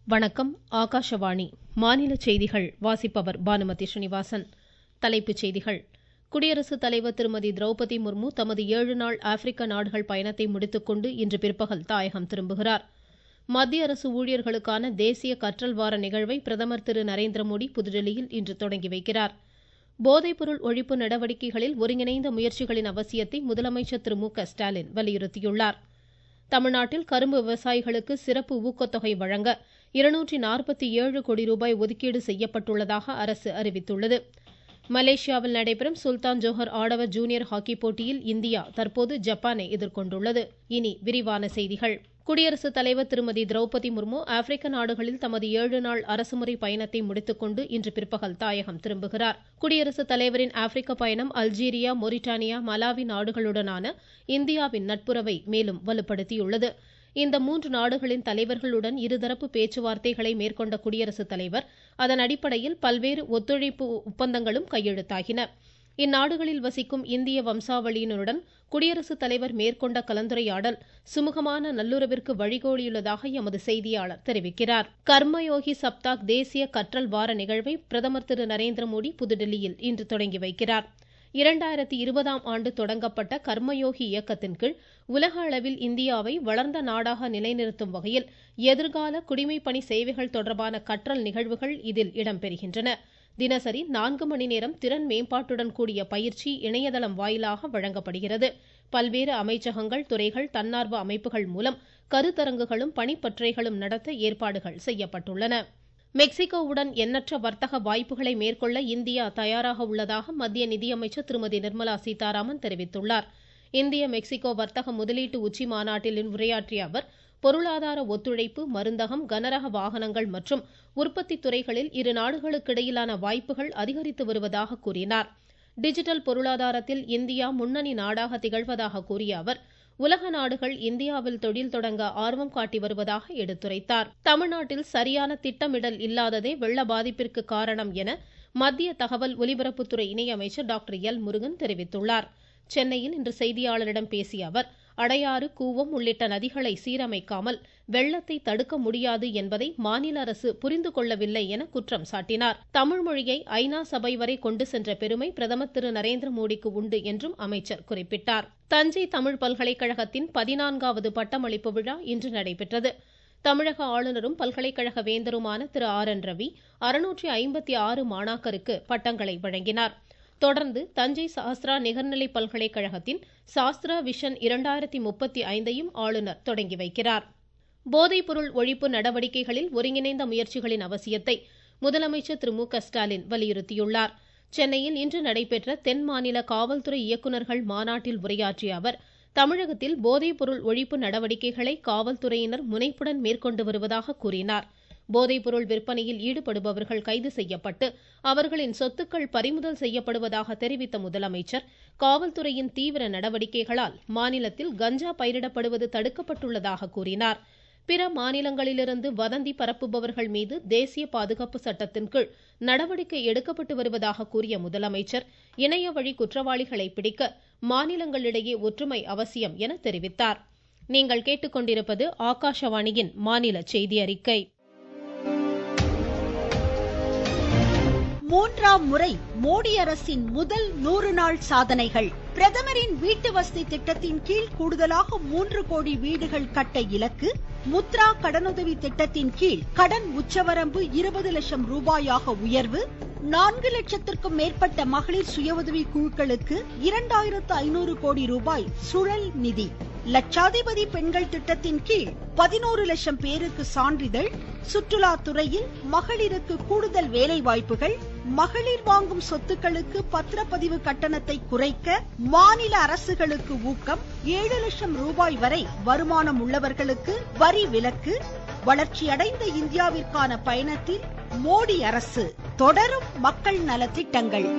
வணக்கம் ஆகாஷவாணி மாநில செய்திகள் வாசிப்பவர் பானுமதி ஸ்ரீனிவாசன் தலைப்புச் செய்திகள் குடியரசுத் தலைவர் திருமதி திரௌபதி முர்மு தமது ஏழு நாள் ஆப்பிரிக்க நாடுகள் பயணத்தை முடித்துக்கொண்டு இன்று பிற்பகல் தாயகம் திரும்புகிறார் மத்திய அரசு ஊழியர்களுக்கான தேசிய கற்றல் வார நிகழ்வை பிரதமர் திரு நரேந்திர மோடி புதுதில்லியில் இன்று தொடங்கி வைக்கிறார் போதைப்பொருள் ஒழிப்பு நடவடிக்கைகளில் ஒருங்கிணைந்த முயற்சிகளின் அவசியத்தை முதலமைச்சர் திரு மு க ஸ்டாலின் வலியுறுத்தியுள்ளார் தமிழ்நாட்டில் கரும்பு விவசாயிகளுக்கு சிறப்பு ஊக்கத்தொகை வழங்க இருநூற்றி நாற்பத்தி ஏழு கோடி ரூபாய் ஒதுக்கீடு செய்யப்பட்டுள்ளதாக அரசு அறிவித்துள்ளது மலேசியாவில் நடைபெறும் சுல்தான் ஜோஹர் ஆடவர் ஜூனியர் ஹாக்கி போட்டியில் இந்தியா தற்போது ஜப்பானை எதிர்கொண்டுள்ளது இனி விரிவான செய்திகள் குடியரசுத் தலைவர் திருமதி திரௌபதி முர்மு ஆப்பிரிக்க நாடுகளில் தமது ஏழு நாள் அரசுமுறை பயணத்தை முடித்துக்கொண்டு இன்று பிற்பகல் தாயகம் திரும்புகிறார் குடியரசுத் தலைவரின் ஆப்பிரிக்க பயணம் அல்ஜீரியா மொரிட்டானியா மலாவி நாடுகளுடனான இந்தியாவின் நட்புறவை மேலும் வலுப்படுத்தியுள்ளது இந்த மூன்று நாடுகளின் தலைவர்களுடன் இருதரப்பு பேச்சுவார்த்தைகளை மேற்கொண்ட குடியரசுத் தலைவர் அதன் அடிப்படையில் பல்வேறு ஒத்துழைப்பு ஒப்பந்தங்களும் கையெழுத்தாகின இந்நாடுகளில் வசிக்கும் இந்திய வம்சாவளியினருடன் குடியரசுத் தலைவர் மேற்கொண்ட கலந்துரையாடல் சுமூகமான நல்லுறவிற்கு வழிகோலியுள்ளதாக எமது செய்தியாளர் தெரிவிக்கிறார் கர்மயோகி சப்தாக் தேசிய கற்றல் வார நிகழ்வை பிரதமர் திரு நரேந்திர மோடி புதுதில்லியில் இன்று தொடங்கி வைக்கிறார் இரண்டாயிரத்தி இருபதாம் ஆண்டு தொடங்கப்பட்ட கர்மயோகி இயக்கத்தின் கீழ் உலக அளவில் இந்தியாவை வளர்ந்த நாடாக நிலைநிறுத்தும் வகையில் எதிர்கால குடிமைப்பணி சேவைகள் தொடர்பான கற்றல் நிகழ்வுகள் இதில் இடம்பெறுகின்றன தினசரி நான்கு மணி நேரம் திறன் மேம்பாட்டுடன் கூடிய பயிற்சி இணையதளம் வாயிலாக வழங்கப்படுகிறது பல்வேறு அமைச்சகங்கள் துறைகள் தன்னார்வ அமைப்புகள் மூலம் கருத்தரங்குகளும் பணிப்பற்றைகளும் நடத்த ஏற்பாடுகள் செய்யப்பட்டுள்ளன மெக்சிகோவுடன் எண்ணற்ற வர்த்தக வாய்ப்புகளை மேற்கொள்ள இந்தியா தயாராக உள்ளதாக மத்திய நிதியமைச்சர் திருமதி நிர்மலா சீதாராமன் தெரிவித்துள்ளார் இந்திய மெக்சிகோ வர்த்தக முதலீட்டு உச்சி மாநாட்டில் உரையாற்றிய அவர் பொருளாதார ஒத்துழைப்பு மருந்தகம் கனரக வாகனங்கள் மற்றும் உற்பத்தி துறைகளில் இரு நாடுகளுக்கிடையிலான வாய்ப்புகள் அதிகரித்து வருவதாக கூறினார் டிஜிட்டல் பொருளாதாரத்தில் இந்தியா முன்னணி நாடாக திகழ்வதாக கூறிய அவர் உலக நாடுகள் இந்தியாவில் தொழில் தொடங்க ஆர்வம் காட்டி வருவதாக எடுத்துரைத்தார் தமிழ்நாட்டில் சரியான திட்டமிடல் இல்லாததே வெள்ள பாதிப்பிற்கு காரணம் என மத்திய தகவல் ஒலிபரப்புத்துறை இணையமைச்சர் டாக்டர் எல் முருகன் தெரிவித்துள்ளார் சென்னையில் இன்று செய்தியாளரிடம் பேசிய அவர் அடையாறு கூவம் உள்ளிட்ட நதிகளை சீரமைக்காமல் வெள்ளத்தை தடுக்க முடியாது என்பதை மாநில அரசு புரிந்து கொள்ளவில்லை என குற்றம் சாட்டினார் தமிழ் மொழியை ஐநா சபை வரை கொண்டு சென்ற பெருமை பிரதமர் திரு நரேந்திர மோடிக்கு உண்டு என்றும் அமைச்சர் குறிப்பிட்டார் தஞ்சை தமிழ் பல்கலைக்கழகத்தின் பதினான்காவது பட்டமளிப்பு விழா இன்று நடைபெற்றது தமிழக ஆளுநரும் பல்கலைக்கழக வேந்தருமான திரு ஆர் என் ரவி அறுநூற்றி ஐம்பத்தி ஆறு மாணாக்கருக்கு பட்டங்களை வழங்கினார் தொடர்ந்து தஞ்சை சாஸ்திரா நிகர்நிலை பல்கலைக்கழகத்தின் சாஸ்திரா விஷன் இரண்டாயிரத்தி முப்பத்தி ஐந்தையும் ஆளுநர் தொடங்கி வைக்கிறார் போதைப்பொருள் ஒழிப்பு நடவடிக்கைகளில் ஒருங்கிணைந்த முயற்சிகளின் அவசியத்தை முதலமைச்சர் திரு மு க ஸ்டாலின் வலியுறுத்தியுள்ளார் சென்னையில் இன்று நடைபெற்ற தென் மாநில காவல்துறை இயக்குநர்கள் மாநாட்டில் உரையாற்றிய அவர் தமிழகத்தில் போதைப்பொருள் ஒழிப்பு நடவடிக்கைகளை காவல்துறையினர் முனைப்புடன் மேற்கொண்டு வருவதாக கூறினார் போதைப்பொருள் விற்பனையில் ஈடுபடுபவர்கள் கைது செய்யப்பட்டு அவர்களின் சொத்துக்கள் பறிமுதல் செய்யப்படுவதாக தெரிவித்த முதலமைச்சர் காவல்துறையின் தீவிர நடவடிக்கைகளால் மாநிலத்தில் கஞ்சா பயிரிடப்படுவது தடுக்கப்பட்டுள்ளதாக கூறினார் பிற மாநிலங்களிலிருந்து வதந்தி பரப்புபவர்கள் மீது தேசிய பாதுகாப்பு சட்டத்தின் கீழ் நடவடிக்கை எடுக்கப்பட்டு வருவதாக கூறிய முதலமைச்சர் இணைய வழி குற்றவாளிகளை பிடிக்க மாநிலங்களிடையே ஒற்றுமை அவசியம் என தெரிவித்தார் நீங்கள் கேட்டுக்கொண்டிருப்பது ஆகாஷவாணியின் மாநில செய்தி அறிக்கை மூன்றாம் முறை மோடி அரசின் முதல் நூறு நாள் சாதனைகள் பிரதமரின் வீட்டு வசதி திட்டத்தின் கீழ் கூடுதலாக மூன்று கோடி வீடுகள் கட்ட இலக்கு முத்ரா கடனுதவி திட்டத்தின் கீழ் கடன் உச்சவரம்பு இருபது லட்சம் ரூபாயாக உயர்வு நான்கு லட்சத்திற்கும் மேற்பட்ட மகளிர் சுய உதவி குழுக்களுக்கு இரண்டாயிரத்து ஐநூறு கோடி ரூபாய் சுழல் நிதி லட்சாதிபதி பெண்கள் திட்டத்தின் கீழ் பதினோரு லட்சம் பேருக்கு சான்றிதழ் சுற்றுலா துறையில் மகளிருக்கு கூடுதல் வேலை வாய்ப்புகள் மகளிர் வாங்கும் சொத்துக்களுக்கு பத்திரப்பதிவு கட்டணத்தை குறைக்க மாநில அரசுகளுக்கு ஊக்கம் ஏழு லட்சம் ரூபாய் வரை வருமானம் உள்ளவர்களுக்கு வரி விலக்கு வளர்ச்சியடைந்த இந்தியாவிற்கான பயணத்தில் மோடி அரசு தொடரும் மக்கள் நலத்திட்டங்கள்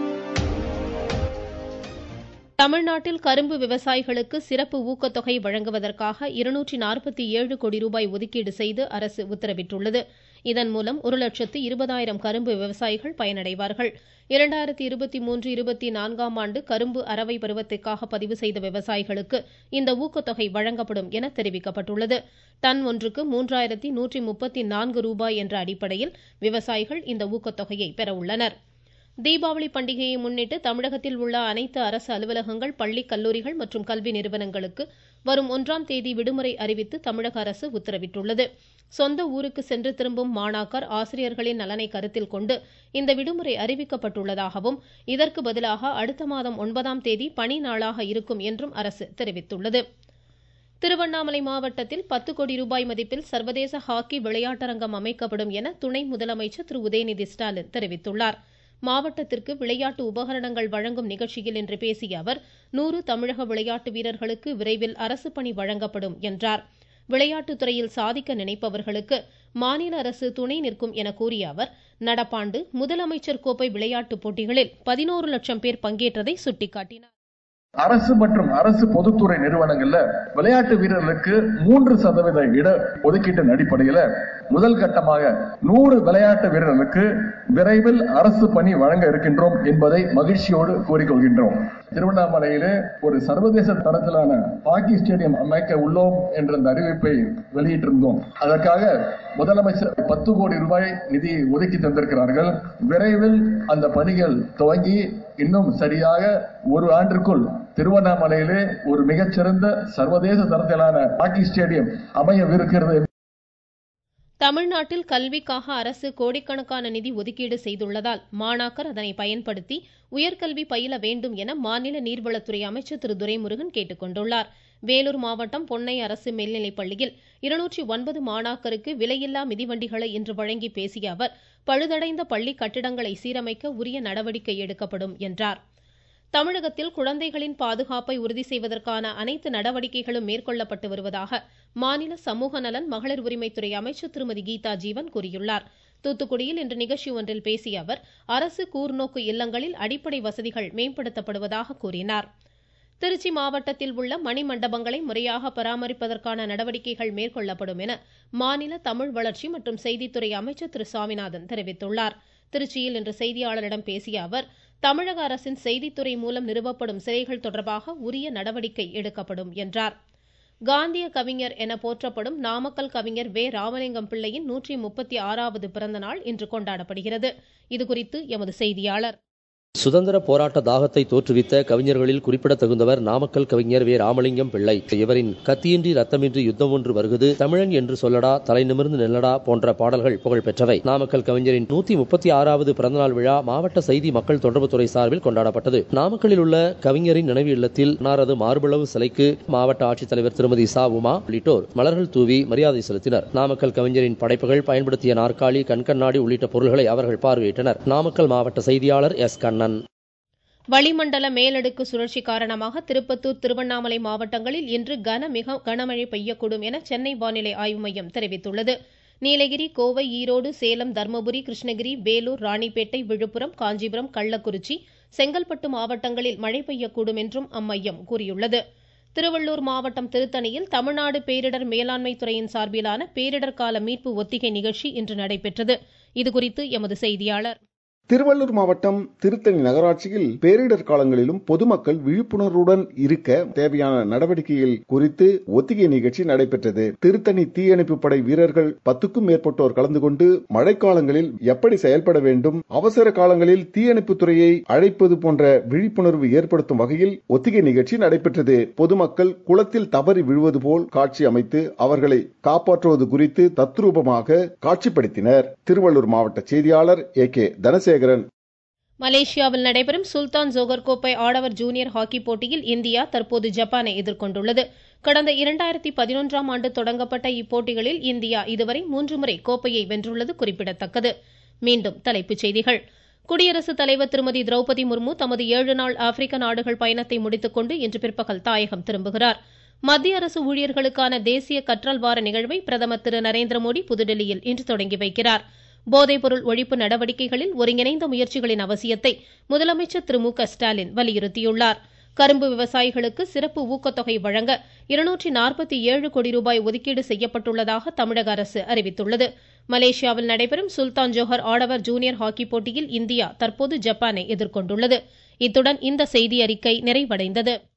தமிழ்நாட்டில் கரும்பு விவசாயிகளுக்கு சிறப்பு ஊக்கத்தொகை வழங்குவதற்காக இருநூற்றி நாற்பத்தி ஏழு கோடி ரூபாய் ஒதுக்கீடு செய்து அரசு உத்தரவிட்டுள்ளது இதன் மூலம் ஒரு லட்சத்து இருபதாயிரம் கரும்பு விவசாயிகள் பயனடைவார்கள் இரண்டாயிரத்தி இருபத்தி மூன்று இருபத்தி நான்காம் ஆண்டு கரும்பு அரவை பருவத்திற்காக பதிவு செய்த விவசாயிகளுக்கு இந்த ஊக்கத்தொகை வழங்கப்படும் என தெரிவிக்கப்பட்டுள்ளது டன் ஒன்றுக்கு மூன்றாயிரத்தி நூற்றி முப்பத்தி நான்கு ரூபாய் என்ற அடிப்படையில் விவசாயிகள் இந்த ஊக்கத்தொகையை பெற உள்ளனர் தீபாவளி பண்டிகையை முன்னிட்டு தமிழகத்தில் உள்ள அனைத்து அரசு அலுவலகங்கள் பள்ளி கல்லூரிகள் மற்றும் கல்வி நிறுவனங்களுக்கு வரும் ஒன்றாம் தேதி விடுமுறை அறிவித்து தமிழக அரசு உத்தரவிட்டுள்ளது சொந்த ஊருக்கு சென்று திரும்பும் மாணாக்கர் ஆசிரியர்களின் நலனை கருத்தில் கொண்டு இந்த விடுமுறை அறிவிக்கப்பட்டுள்ளதாகவும் இதற்கு பதிலாக அடுத்த மாதம் ஒன்பதாம் தேதி பணி நாளாக இருக்கும் என்றும் அரசு தெரிவித்துள்ளது திருவண்ணாமலை மாவட்டத்தில் பத்து கோடி ரூபாய் மதிப்பில் சர்வதேச ஹாக்கி விளையாட்டரங்கம் அமைக்கப்படும் என துணை முதலமைச்சர் திரு உதயநிதி ஸ்டாலின் தெரிவித்துள்ளார் மாவட்டத்திற்கு விளையாட்டு உபகரணங்கள் வழங்கும் நிகழ்ச்சியில் இன்று பேசிய அவர் நூறு தமிழக விளையாட்டு வீரர்களுக்கு விரைவில் அரசு பணி வழங்கப்படும் என்றார் விளையாட்டுத் துறையில் சாதிக்க நினைப்பவர்களுக்கு மாநில அரசு துணை நிற்கும் என கூறிய அவர் நடப்பாண்டு முதலமைச்சர் கோப்பை விளையாட்டுப் போட்டிகளில் பதினோரு லட்சம் பேர் பங்கேற்றதை சுட்டிக்காட்டினார் அரசு மற்றும் அரசு பொதுத்துறை நிறுவனங்கள்ல விளையாட்டு வீரர்களுக்கு மூன்று சதவீத இட ஒதுக்கீட்டின் அடிப்படையில முதல் கட்டமாக நூறு விளையாட்டு வீரர்களுக்கு விரைவில் அரசு பணி வழங்க இருக்கின்றோம் என்பதை மகிழ்ச்சியோடு கூறிக்கொள்கின்றோம் திருவண்ணாமலையிலே ஒரு சர்வதேச தரத்திலான ஹாக்கி ஸ்டேடியம் அமைக்க உள்ளோம் என்ற அந்த அறிவிப்பை வெளியிட்டிருந்தோம் அதற்காக முதலமைச்சர் பத்து கோடி ரூபாய் நிதி ஒதுக்கி தந்திருக்கிறார்கள் விரைவில் அந்த பணிகள் துவங்கி இன்னும் சரியாக ஒரு ஆண்டிற்குள் திருவண்ணாமலையிலே ஒரு மிகச்சிறந்த சர்வதேச தரத்திலான ஹாக்கி ஸ்டேடியம் அமையவிருக்கிறது தமிழ்நாட்டில் கல்விக்காக அரசு கோடிக்கணக்கான நிதி ஒதுக்கீடு செய்துள்ளதால் மாணாக்கர் அதனை பயன்படுத்தி உயர்கல்வி பயில வேண்டும் என மாநில நீர்வளத்துறை அமைச்சர் திரு துரைமுருகன் கேட்டுக் கொண்டுள்ளார் வேலூர் மாவட்டம் பொன்னை அரசு மேல்நிலைப் பள்ளியில் இருநூற்றி ஒன்பது மாணாக்கருக்கு விலையில்லா மிதிவண்டிகளை இன்று வழங்கி பேசிய அவர் பழுதடைந்த பள்ளி கட்டிடங்களை சீரமைக்க உரிய நடவடிக்கை எடுக்கப்படும் என்றார் தமிழகத்தில் குழந்தைகளின் பாதுகாப்பை உறுதி செய்வதற்கான அனைத்து நடவடிக்கைகளும் மேற்கொள்ளப்பட்டு வருவதாக மாநில சமூக நலன் மகளிர் உரிமைத்துறை அமைச்சர் திருமதி கீதா ஜீவன் கூறியுள்ளார் தூத்துக்குடியில் இன்று நிகழ்ச்சி ஒன்றில் பேசிய அவர் அரசு கூர்நோக்கு இல்லங்களில் அடிப்படை வசதிகள் மேம்படுத்தப்படுவதாக கூறினார் திருச்சி மாவட்டத்தில் உள்ள மணிமண்டபங்களை முறையாக பராமரிப்பதற்கான நடவடிக்கைகள் மேற்கொள்ளப்படும் என மாநில தமிழ் வளர்ச்சி மற்றும் செய்தித்துறை அமைச்சர் திரு சாமிநாதன் தெரிவித்துள்ளார் திருச்சியில் இன்று செய்தியாளரிடம் பேசிய அவர் தமிழக அரசின் செய்தித்துறை மூலம் நிறுவப்படும் சிலைகள் தொடர்பாக உரிய நடவடிக்கை எடுக்கப்படும் என்றார் காந்திய கவிஞர் என போற்றப்படும் நாமக்கல் கவிஞர் வே ராமலிங்கம் பிள்ளையின் நூற்றி முப்பத்தி ஆறாவது பிறந்த நாள் இன்று கொண்டாடப்படுகிறது இதுகுறித்து எமது செய்தியாளர் சுதந்திர போராட்ட தாகத்தை தோற்றுவித்த கவிஞர்களில் குறிப்பிடத்தகுந்தவர் நாமக்கல் கவிஞர் வே ராமலிங்கம் பிள்ளை இவரின் கத்தியின்றி ரத்தமின்றி யுத்தம் ஒன்று வருகுது தமிழன் என்று சொல்லடா தலை நிமிர்ந்து நெல்லடா போன்ற பாடல்கள் புகழ் பெற்றவை நாமக்கல் கவிஞரின் நூத்தி முப்பத்தி ஆறாவது பிறந்தநாள் விழா மாவட்ட செய்தி மக்கள் தொடர்புத்துறை சார்பில் கொண்டாடப்பட்டது நாமக்கல்லில் உள்ள கவிஞரின் நினைவு இல்லத்தில் அன்னாரது மார்பளவு சிலைக்கு மாவட்ட ஆட்சித்தலைவர் திருமதி சா உமா உள்ளிட்டோர் மலர்கள் தூவி மரியாதை செலுத்தினர் நாமக்கல் கவிஞரின் படைப்புகள் பயன்படுத்திய நாற்காலி கண்கண்ணாடி உள்ளிட்ட பொருள்களை அவர்கள் பார்வையிட்டனர் நாமக்கல் மாவட்ட செய்தியாளர் எஸ் கண்ணன் வளிமண்டல மேலடுக்கு சுழற்சி காரணமாக திருப்பத்தூர் திருவண்ணாமலை மாவட்டங்களில் இன்று கன மிக கனமழை பெய்யக்கூடும் என சென்னை வானிலை ஆய்வு மையம் தெரிவித்துள்ளது நீலகிரி கோவை ஈரோடு சேலம் தர்மபுரி கிருஷ்ணகிரி வேலூர் ராணிப்பேட்டை விழுப்புரம் காஞ்சிபுரம் கள்ளக்குறிச்சி செங்கல்பட்டு மாவட்டங்களில் மழை பெய்யக்கூடும் என்றும் அம்மையம் கூறியுள்ளது திருவள்ளூர் மாவட்டம் திருத்தணியில் தமிழ்நாடு பேரிடர் மேலாண்மை துறையின் சார்பிலான பேரிடர் கால மீட்பு ஒத்திகை நிகழ்ச்சி இன்று நடைபெற்றது இதுகுறித்து எமது செய்தியாளர் திருவள்ளூர் மாவட்டம் திருத்தணி நகராட்சியில் பேரிடர் காலங்களிலும் பொதுமக்கள் விழிப்புணர்வுடன் இருக்க தேவையான நடவடிக்கைகள் குறித்து ஒத்திகை நிகழ்ச்சி நடைபெற்றது திருத்தணி தீயணைப்பு படை வீரர்கள் பத்துக்கும் மேற்பட்டோர் கலந்து கொண்டு மழைக்காலங்களில் எப்படி செயல்பட வேண்டும் அவசர காலங்களில் தீயணைப்பு துறையை அழைப்பது போன்ற விழிப்புணர்வு ஏற்படுத்தும் வகையில் ஒத்திகை நிகழ்ச்சி நடைபெற்றது பொதுமக்கள் குளத்தில் தவறி விழுவது போல் காட்சி அமைத்து அவர்களை காப்பாற்றுவது குறித்து தத்ரூபமாக காட்சிப்படுத்தினர் திருவள்ளூர் மாவட்ட செய்தியாளர் ஏ கே தனசேகர் சேகரன் மலேசியாவில் நடைபெறும் சுல்தான் ஜோகர் கோப்பை ஆடவர் ஜூனியர் ஹாக்கி போட்டியில் இந்தியா தற்போது ஜப்பானை எதிர்கொண்டுள்ளது கடந்த இரண்டாயிரத்தி பதினொன்றாம் ஆண்டு தொடங்கப்பட்ட இப்போட்டிகளில் இந்தியா இதுவரை மூன்று முறை கோப்பையை வென்றுள்ளது குறிப்பிடத்தக்கது மீண்டும் தலைப்புச் செய்திகள் குடியரசுத் தலைவர் திருமதி திரௌபதி முர்மு தமது ஏழு நாள் ஆப்பிரிக்க நாடுகள் பயணத்தை முடித்துக் கொண்டு இன்று பிற்பகல் தாயகம் திரும்புகிறார் மத்திய அரசு ஊழியர்களுக்கான தேசிய கற்றல் வார நிகழ்வை பிரதமர் திரு நரேந்திர மோடி புதுடெல்லியில் இன்று தொடங்கி வைக்கிறார் போதைப்பொருள் ஒழிப்பு நடவடிக்கைகளில் ஒருங்கிணைந்த முயற்சிகளின் அவசியத்தை முதலமைச்சர் திரு மு க ஸ்டாலின் வலியுறுத்தியுள்ளார் கரும்பு விவசாயிகளுக்கு சிறப்பு ஊக்கத்தொகை வழங்க இருநூற்றி நாற்பத்தி ஏழு கோடி ரூபாய் ஒதுக்கீடு செய்யப்பட்டுள்ளதாக தமிழக அரசு அறிவித்துள்ளது மலேசியாவில் நடைபெறும் சுல்தான் ஜோஹர் ஆடவர் ஜூனியர் ஹாக்கி போட்டியில் இந்தியா தற்போது ஜப்பானை எதிர்கொண்டுள்ளது இத்துடன் இந்த செய்தியறிக்கை நிறைவடைந்தது